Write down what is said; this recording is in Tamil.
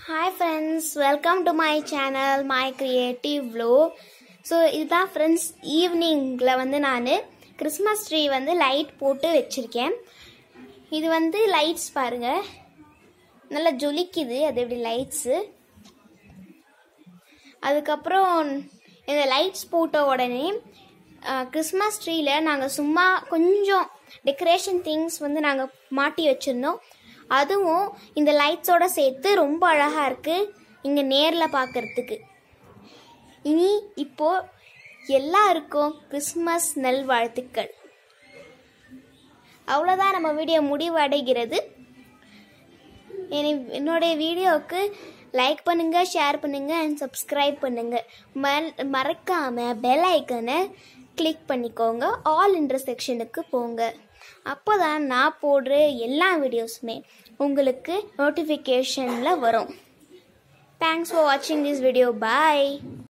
hi friends welcome to my channel my creative vlog so இதுதான் ஃப்ரெண்ட்ஸ் ஈவினிங்கில் வந்து நான் கிறிஸ்மஸ் ட்ரீ வந்து லைட் போட்டு வச்சுருக்கேன் இது வந்து லைட்ஸ் பாருங்கள் நல்லா ஜொலிக்குது அது எப்படி லைட்ஸு அதுக்கப்புறம் இந்த லைட்ஸ் போட்ட உடனே கிறிஸ்மஸ் ட்ரீயில் நாங்கள் சும்மா கொஞ்சம் டெக்கரேஷன் திங்ஸ் வந்து நாங்கள் மாட்டி வச்சுருந்தோம் அதுவும் இந்த லைட்ஸோட சேர்த்து ரொம்ப அழகாக இருக்குது இங்கே நேரில் பார்க்கறதுக்கு இனி இப்போ எல்லாருக்கும் கிறிஸ்மஸ் நல்வாழ்த்துக்கள் அவ்வளோதான் நம்ம வீடியோ முடிவடைகிறது என- என்னுடைய வீடியோவுக்கு லைக் பண்ணுங்க ஷேர் பண்ணுங்க அண்ட் சப்ஸ்கிரைப் பண்ணுங்க மற- மறக்காம பெல் ஐக்கனை கிளிக் பண்ணிக்கோங்க ஆல் இன்டர் செக்ஷனுக்கு போங்க அப்போ தான் நான் போடுற எல்லா வீடியோஸுமே உங்களுக்கு நோட்டிஃபிகேஷனில் வரும் தேங்க்ஸ் ஃபார் வாட்சிங் திஸ் வீடியோ பாய்